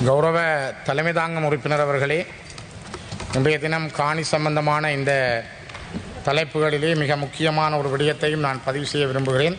கௌரவ தலைமை தாங்கும் உறுப்பினர் அவர்களே இன்றைய தினம் காணி சம்பந்தமான இந்த தலைப்புகளிலே மிக முக்கியமான ஒரு விடயத்தையும் நான் பதிவு செய்ய விரும்புகிறேன்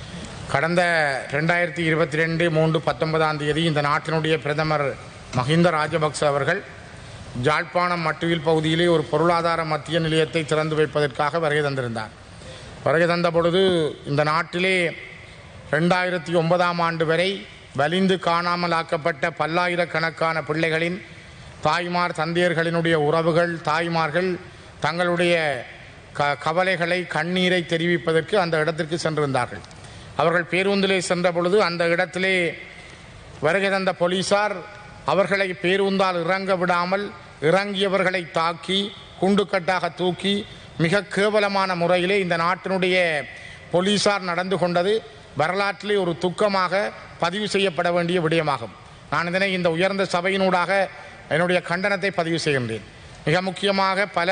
கடந்த ரெண்டாயிரத்தி இருபத்தி ரெண்டு மூன்று பத்தொன்பதாம் தேதி இந்த நாட்டினுடைய பிரதமர் மஹிந்த ராஜபக்ச அவர்கள் ஜாழ்ப்பாணம் மட்டுவில் பகுதியிலே ஒரு பொருளாதார மத்திய நிலையத்தை திறந்து வைப்பதற்காக வருகை தந்திருந்தார் வருகை தந்த பொழுது இந்த நாட்டிலே ரெண்டாயிரத்தி ஒன்பதாம் ஆண்டு வரை வலிந்து காணாமல் ஆக்கப்பட்ட பல்லாயிரக்கணக்கான பிள்ளைகளின் தாய்மார் தந்தையர்களினுடைய உறவுகள் தாய்மார்கள் தங்களுடைய க கவலைகளை கண்ணீரை தெரிவிப்பதற்கு அந்த இடத்திற்கு சென்றிருந்தார்கள் அவர்கள் பேருந்திலே சென்ற பொழுது அந்த இடத்திலே வருகை தந்த போலீசார் அவர்களை பேருந்தால் இறங்க விடாமல் இறங்கியவர்களை தாக்கி குண்டுக்கட்டாக தூக்கி மிக கேவலமான முறையிலே இந்த நாட்டினுடைய போலீசார் நடந்து கொண்டது வரலாற்றிலே ஒரு துக்கமாக பதிவு செய்யப்பட வேண்டிய விடயமாகும் நான் இதனை இந்த உயர்ந்த சபையினூடாக என்னுடைய கண்டனத்தை பதிவு செய்கின்றேன் மிக முக்கியமாக பல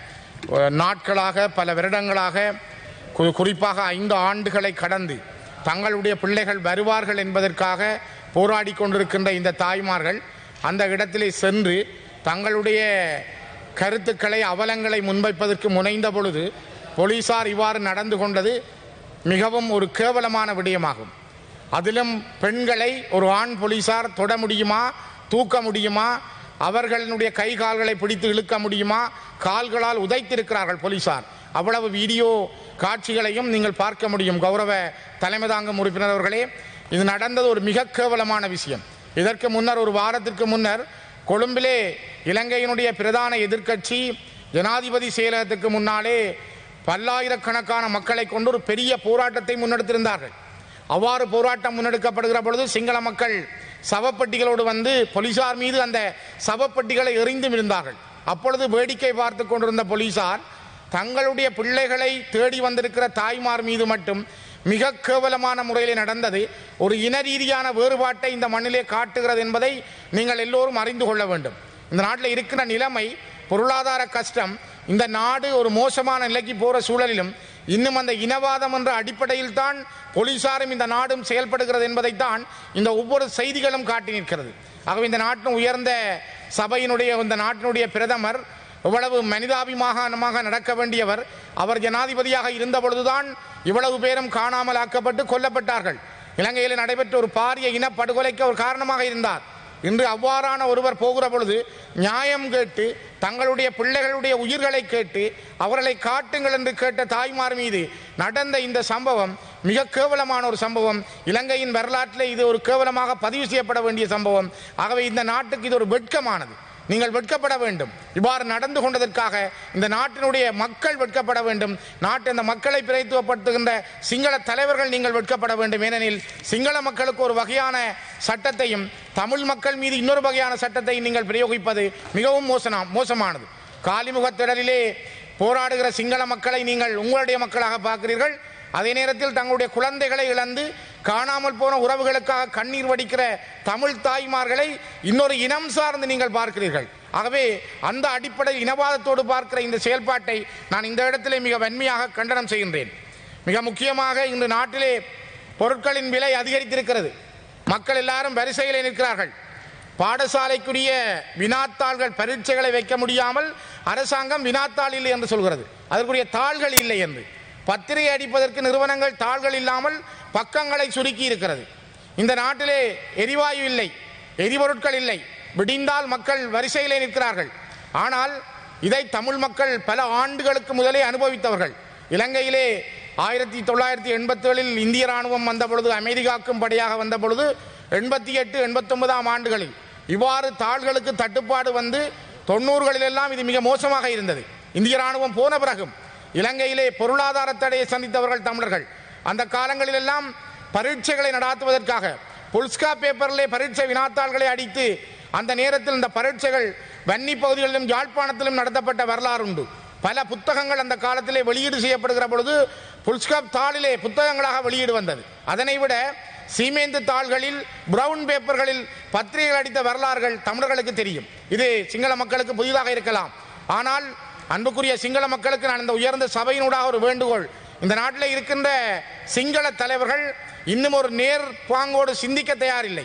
அஹ், நாட்களாக பல வருடங்களாக கு- குறிப்பாக ஐந்து ஆண்டுகளை கடந்து தங்களுடைய பிள்ளைகள் வருவார்கள் என்பதற்காக போராடி கொண்டிருக்கின்ற இந்த தாய்மார்கள் அந்த இடத்திலே சென்று தங்களுடைய கருத்துக்களை அவலங்களை முன்வைப்பதற்கு முனைந்த பொழுது போலீசார் இவ்வாறு நடந்து கொண்டது மிகவும் ஒரு கேவலமான விடயமாகும் அதிலும் பெண்களை ஒரு ஆண் போலீசார் தொட முடியுமா தூக்க முடியுமா அவர்களுடைய கை கால்களை பிடித்து இழுக்க முடியுமா கால்களால் உதைத்திருக்கிறார்கள் போலீசார் அவ்வளவு வீடியோ காட்சிகளையும் நீங்கள் பார்க்க முடியும் கௌரவ தலைமை தாங்கும் உறுப்பினர் அவர்களே இது நடந்தது ஒரு மிக கேவலமான விஷயம் இதற்கு முன்னர் ஒரு வாரத்திற்கு முன்னர் கொழும்பிலே இலங்கையினுடைய பிரதான எதிர்க்கட்சி ஜனாதிபதி செயலகத்துக்கு முன்னாலே பல்லாயிரக்கணக்கான மக்களை கொண்டு ஒரு பெரிய போராட்டத்தை முன்னெடுத்திருந்தார்கள் அவ்வாறு போராட்டம் முன்னெடுக்கப்படுகிற பொழுது சிங்கள மக்கள் சவப்பெட்டிகளோடு வந்து போலீசார் மீது அந்த சவப்பெட்டிகளை எறிந்தும் இருந்தார்கள் அப்பொழுது வேடிக்கை பார்த்து கொண்டிருந்த போலீசார் தங்களுடைய பிள்ளைகளை தேடி வந்திருக்கிற தாய்மார் மீது மட்டும் மிக கேவலமான முறையில் நடந்தது ஒரு இன ரீதியான வேறுபாட்டை இந்த மண்ணிலே காட்டுகிறது என்பதை நீங்கள் எல்லோரும் அறிந்து கொள்ள வேண்டும் இந்த நாட்டில் இருக்கிற நிலைமை பொருளாதார கஷ்டம் இந்த நாடு ஒரு மோசமான நிலைக்கு போற சூழலிலும் இன்னும் அந்த இனவாதம் என்ற அடிப்படையில் தான் போலீசாரும் இந்த நாடும் செயல்படுகிறது என்பதைத்தான் இந்த ஒவ்வொரு செய்திகளும் காட்டி நிற்கிறது ஆகவே இந்த நாட்டின் உயர்ந்த சபையினுடைய இந்த நாட்டினுடைய பிரதமர் இவ்வளவு மனிதாபிமானமாக நடக்க வேண்டியவர் அவர் ஜனாதிபதியாக இருந்த பொழுதுதான் இவ்வளவு பேரும் காணாமல் ஆக்கப்பட்டு கொல்லப்பட்டார்கள் இலங்கையில் நடைபெற்ற ஒரு பாரிய இனப்படுகொலைக்கு அவர் காரணமாக இருந்தார் இன்று அவ்வாறான ஒருவர் போகிற பொழுது நியாயம் கேட்டு தங்களுடைய பிள்ளைகளுடைய உயிர்களை கேட்டு அவர்களை காட்டுங்கள் என்று கேட்ட தாய்மார் மீது நடந்த இந்த சம்பவம் மிக கேவலமான ஒரு சம்பவம் இலங்கையின் வரலாற்றிலே இது ஒரு கேவலமாக பதிவு செய்யப்பட வேண்டிய சம்பவம் ஆகவே இந்த நாட்டுக்கு இது ஒரு வெட்கமானது நீங்கள் வெட்கப்பட வேண்டும் இவ்வாறு நடந்து கொண்டதற்காக இந்த நாட்டினுடைய மக்கள் வெட்கப்பட வேண்டும் நாட்டு இந்த மக்களை பிரதித்துவப்படுத்துகின்ற சிங்கள தலைவர்கள் நீங்கள் வெட்கப்பட வேண்டும் ஏனெனில் சிங்கள மக்களுக்கு ஒரு வகையான சட்டத்தையும் தமிழ் மக்கள் மீது இன்னொரு வகையான சட்டத்தையும் நீங்கள் பிரயோகிப்பது மிகவும் மோசனா மோசமானது காலிமுகத்திடலிலே போராடுகிற சிங்கள மக்களை நீங்கள் உங்களுடைய மக்களாக பார்க்கிறீர்கள் அதே நேரத்தில் தங்களுடைய குழந்தைகளை இழந்து காணாமல் போன உறவுகளுக்காக கண்ணீர் வடிக்கிற தமிழ் தாய்மார்களை இன்னொரு இனம் சார்ந்து நீங்கள் பார்க்கிறீர்கள் ஆகவே அந்த அடிப்படை இனவாதத்தோடு பார்க்கிற இந்த செயல்பாட்டை நான் இந்த இடத்திலே மிக வன்மையாக கண்டனம் செய்கின்றேன் மிக முக்கியமாக இன்று நாட்டிலே பொருட்களின் விலை அதிகரித்திருக்கிறது மக்கள் எல்லாரும் வரிசையில் நிற்கிறார்கள் பாடசாலைக்குரிய வினாத்தாள்கள் பரீட்சைகளை வைக்க முடியாமல் அரசாங்கம் வினாத்தாள் இல்லை என்று சொல்கிறது அதற்குரிய தாள்கள் இல்லை என்று பத்திரிகை அடிப்பதற்கு நிறுவனங்கள் தாள்கள் இல்லாமல் பக்கங்களை சுருக்கி இருக்கிறது இந்த நாட்டிலே எரிவாயு இல்லை எரிபொருட்கள் இல்லை விடிந்தால் மக்கள் வரிசையிலே நிற்கிறார்கள் ஆனால் இதை தமிழ் மக்கள் பல ஆண்டுகளுக்கு முதலே அனுபவித்தவர்கள் இலங்கையிலே ஆயிரத்தி தொள்ளாயிரத்தி எண்பத்தேழில் இந்திய ராணுவம் வந்த பொழுது அமெரிக்காக்கும் படையாக வந்த பொழுது எண்பத்தி எட்டு எண்பத்தொன்பதாம் ஆண்டுகளில் இவ்வாறு தாள்களுக்கு தட்டுப்பாடு வந்து தொண்ணூறுகளிலெல்லாம் இது மிக மோசமாக இருந்தது இந்திய ராணுவம் போன பிறகும் இலங்கையிலே பொருளாதார தடையை சந்தித்தவர்கள் தமிழர்கள் அந்த காலங்களிலெல்லாம் பரீட்சைகளை நடாத்துவதற்காக புல்ஸ்கா பேப்பரிலே பரீட்சை வினாத்தாள்களை அடித்து அந்த நேரத்தில் இந்த பரீட்சைகள் வன்னி பகுதிகளிலும் யாழ்ப்பாணத்திலும் நடத்தப்பட்ட வரலாறு உண்டு பல புத்தகங்கள் அந்த காலத்திலே வெளியீடு செய்யப்படுகிற பொழுது புல்ஸ்காப் தாளிலே புத்தகங்களாக வெளியீடு வந்தது அதனை விட சீமேந்து தாள்களில் பிரவுன் பேப்பர்களில் பத்திரிகைகள் அடித்த வரலாறுகள் தமிழர்களுக்கு தெரியும் இது சிங்கள மக்களுக்கு புதிதாக இருக்கலாம் ஆனால் அன்புக்குரிய சிங்கள மக்களுக்கு நான் இந்த உயர்ந்த சபையினூடாக ஒரு வேண்டுகோள் இந்த நாட்டில் இருக்கின்ற சிங்கள தலைவர்கள் இன்னும் ஒரு நேர் பாங்கோடு சிந்திக்க தயாரில்லை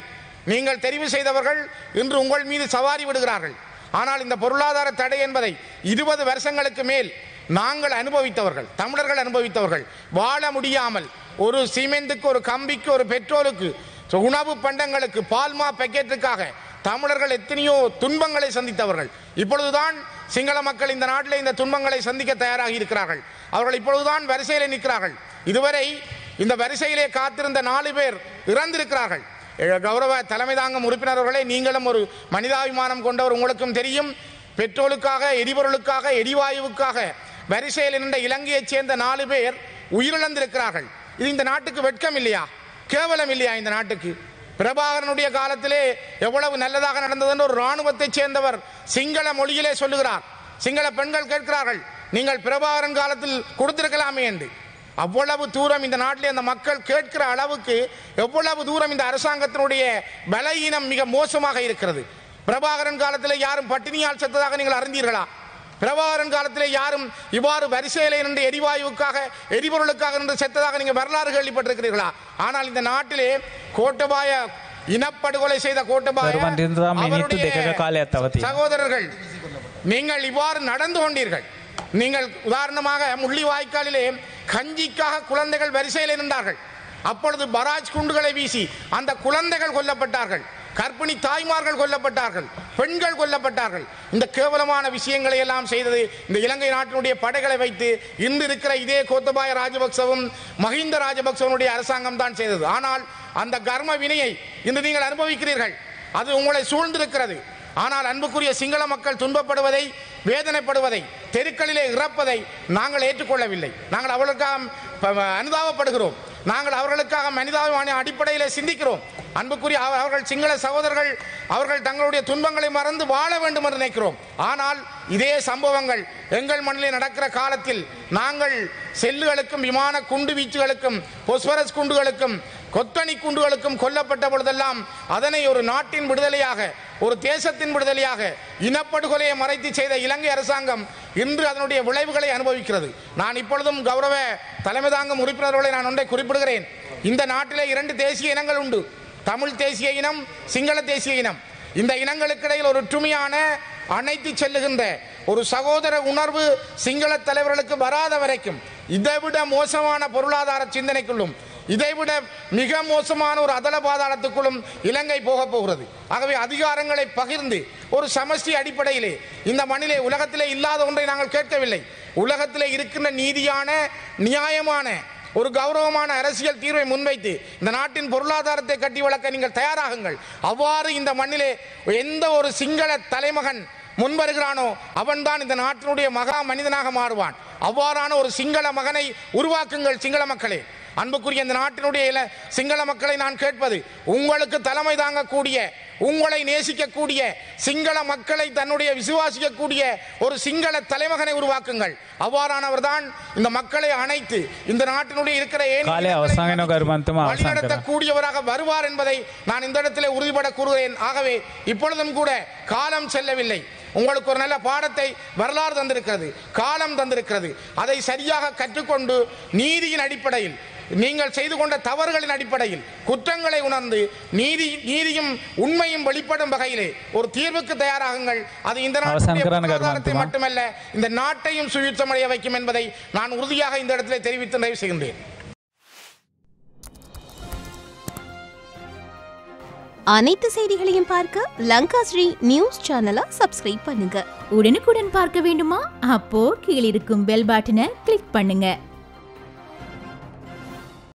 நீங்கள் தெரிவு செய்தவர்கள் இன்று உங்கள் மீது சவாரி விடுகிறார்கள் ஆனால் இந்த பொருளாதார தடை என்பதை இருபது வருஷங்களுக்கு மேல் நாங்கள் அனுபவித்தவர்கள் தமிழர்கள் அனுபவித்தவர்கள் வாழ முடியாமல் ஒரு சிமெண்ட்டுக்கு ஒரு கம்பிக்கு ஒரு பெட்ரோலுக்கு உணவு பண்டங்களுக்கு பால்மா பேக்கெட்டுக்காக தமிழர்கள் எத்தனையோ துன்பங்களை சந்தித்தவர்கள் இப்பொழுதுதான் சிங்கள மக்கள் இந்த நாட்டில் இந்த துன்பங்களை சந்திக்க தயாராகி இருக்கிறார்கள் அவர்கள் இப்பொழுதுதான் வரிசையில் நிற்கிறார்கள் இதுவரை இந்த வரிசையிலே காத்திருந்த நாலு பேர் இறந்திருக்கிறார்கள் எ- கௌரவ தலைமை தாங்கும் உறுப்பினர்களே நீங்களும் ஒரு மனிதாபிமானம் கொண்டவர் உங்களுக்கும் தெரியும் பெட்ரோலுக்காக எரிபொருளுக்காக எரிவாயுவுக்காக வரிசையில் நின்ற இலங்கையைச் சேர்ந்த நாலு பேர் உயிரிழந்திருக்கிறார்கள் இது இந்த நாட்டுக்கு வெட்கம் இல்லையா கேவலம் இல்லையா இந்த நாட்டுக்கு பிரபாகரனுடைய காலத்திலே எவ்வளவு நல்லதாக நடந்ததுன்னு ஒரு ராணுவத்தைச் சேர்ந்தவர் சிங்கள மொழியிலே சொல்லுகிறார் சிங்கள பெண்கள் கேட்கிறார்கள் நீங்கள் பிரபாகரன் காலத்தில் கொடுத்திருக்கலாமே என்று அவ்வளவு தூரம் இந்த நாட்டிலே அந்த மக்கள் கேட்கிற அளவுக்கு எவ்வளவு தூரம் இந்த அரசாங்கத்தினுடைய பலவீனம் மிக மோசமாக இருக்கிறது பிரபாகரன் காலத்தில் யாரும் பட்டினியால் செத்ததாக நீங்கள் அறிந்தீர்களா பிரபாகரன் காலத்திலே யாரும் இவ்வாறு வரிசையிலே நின்று எரிவாயுவுக்காக எரிபொருளுக்காக நின்று செத்ததாக நீங்கள் வரலாறு கேள்விப்பட்டிருக்கிறீர்களா ஆனால் இந்த நாட்டிலே கோட்டபாய இனப்படுகொலை செய்த கோட்டபாய பெருமான் இருந்தால் மினித்து அவருடைய දෙකක කාලයක් තව තියෙනවා. சகோதரர்கள் நீங்கள் இவ்வாறு நடந்து கொண்டீர்கள் நீங்கள் உதாரணமாக முள்ளிவாய்க்காலிலே கஞ்சிக்காக குழந்தைகள் வரிசையில் நின்றார்கள் அப்பொழுது பராஜ் குண்டுகளை வீசி அந்த குழந்தைகள் கொல்லப்பட்டார்கள் கர்ப்பிணி தாய்மார்கள் கொல்லப்பட்டார்கள் பெண்கள் கொல்லப்பட்டார்கள் இந்த கேவலமான விஷயங்களை எல்லாம் செய்தது இந்த இலங்கை நாட்டினுடைய படைகளை வைத்து இன்று இருக்கிற இதே கோத்தபாய ராஜபக்சவும் மஹிந்த ராஜபக்சவனுடைய அரசாங்கம் தான் செய்தது ஆனால் அந்த கர்ம வினையை இன்று நீங்கள் அனுபவிக்கிறீர்கள் அது உங்களை சூழ்ந்திருக்கிறது ஆனால் அன்புக்குரிய சிங்கள மக்கள் துன்பப்படுவதை வேதனைப்படுவதை தெருக்களிலே இறப்பதை நாங்கள் ஏற்றுக்கொள்ளவில்லை நாங்கள் அவர்களுக்காக ப- அனுதாபப்படுகிறோம் நாங்கள் அவர்களுக்காக மனிதாபிமான அடிப்படையிலே சிந்திக்கிறோம் அன்புக்குரிய அவ- அவர்கள் சிங்கள சகோதரர்கள் அவர்கள் தங்களுடைய துன்பங்களை மறந்து வாழ வேண்டும் என்று நினைக்கிறோம் ஆனால் இதே சம்பவங்கள் எங்கள் மண்ணிலே நடக்கிற காலத்தில் நாங்கள் செல்லுகளுக்கும் விமான குண்டு வீச்சுகளுக்கும் பொஸ்பரஸ் குண்டுகளுக்கும் கொத்தணி குண்டுகளுக்கும் கொல்லப்பட்ட பொழுதெல்லாம் அதனை ஒரு நாட்டின் விடுதலையாக ஒரு தேசத்தின் விடுதலையாக இனப்படுகொலையை மறைத்து செய்த இலங்கை அரசாங்கம் இன்று அதனுடைய விளைவுகளை அனுபவிக்கிறது நான் இப்பொழுதும் கௌரவ தலைமை தாங்கும் உறுப்பினர்களை நான் ஒன்றை குறிப்பிடுகிறேன் இந்த நாட்டிலே இரண்டு தேசிய இனங்கள் உண்டு தமிழ் தேசிய இனம் சிங்கள தேசிய இனம் இந்த இனங்களுக்கிடையில் ஒரு ஒற்றுமையான அணைத்து செல்லுகின்ற ஒரு சகோதர உணர்வு சிங்கள தலைவர்களுக்கு வராத வரைக்கும் இதைவிட மோசமான பொருளாதார சிந்தனைக்குள்ளும் இதைவிட மிக மோசமான ஒரு அதல பாதாளத்துக்குள்ளும் இலங்கை போக போகிறது ஆகவே அதிகாரங்களை பகிர்ந்து ஒரு சமஷ்டி அடிப்படையிலே இந்த மண்ணிலே உலகத்திலே இல்லாத ஒன்றை நாங்கள் கேட்கவில்லை உலகத்திலே இருக்கின்ற நீதியான நியாயமான ஒரு கௌரவமான அரசியல் தீர்வை முன்வைத்து இந்த நாட்டின் பொருளாதாரத்தை கட்டி வளர்க்க நீங்கள் தயாராகுங்கள் அவ்வாறு இந்த மண்ணிலே எந்த ஒரு சிங்கள தலைமகன் முன்வருகிறானோ அவன்தான் இந்த நாட்டினுடைய மகா மனிதனாக மாறுவான் அவ்வாறான ஒரு சிங்கள மகனை உருவாக்குங்கள் சிங்கள மக்களே அன்புக்குரிய இந்த நாட்டினுடைய இள- சிங்கள மக்களை நான் கேட்பது உங்களுக்கு தலைமை தாங்கக்கூடிய உங்களை நேசிக்கக்கூடிய சிங்கள மக்களை தன்னுடைய விசுவாசிக்கக்கூடிய ஒரு சிங்கள தலைமகனை உருவாக்குங்கள் அவ்வாறானவர் தான் இந்த மக்களை அணைத்து இந்த நாட்டினுடைய இருக்கிற ஏனைய காலை இனங்களை அவசானம் என கருமந்தமா அவசானம் வழிநடத்த කරා. கூடியவராக வருவார் என்பதை நான் இந்த இடத்திலே உறுதிபட கூறுகிறேன் ஆகவே இப்பொழுதும் கூட காலம் செல்லவில்லை உங்களுக்கு ஒரு நல்ல பாடத்தை வரலாறு தந்திருக்கிறது காலம் தந்திருக்கிறது அதை சரியாக கற்றுக்கொண்டு நீதியின் அடிப்படையில் நீங்கள் செய்து கொண்ட தவறுகளின் அடிப்படையில் குற்றங்களை உணர்ந்து நீதி நீதியும் உண்மையும் வெளிப்படும் வகையிலே ஒரு தீர்வுக்கு தயாராகுங்கள் அது இந்த அவசானம் நாட்டுடைய කරන්න பொருளாதாரத்தை கருமாந்துமா. மட்டுமல்ல இந்த நாட்டையும் சுயுத்தமடைய வைக்கும் என்பதை நான் உறுதியாக இந்த இடத்திலே தெரிவித்து நிறைவு செய்கின்றேன் அனைத்து செய்திகளையும் பார்க்க லங்கா ஸ்ரீ நியூஸ் சேனலை சப்ஸ்கிரைப் பண்ணுங்க உடனுக்குடன் பார்க்க வேண்டுமா அப்போ கீழிருக்கும் பெல் பட்டனை கிளிக் பண்ணுங்க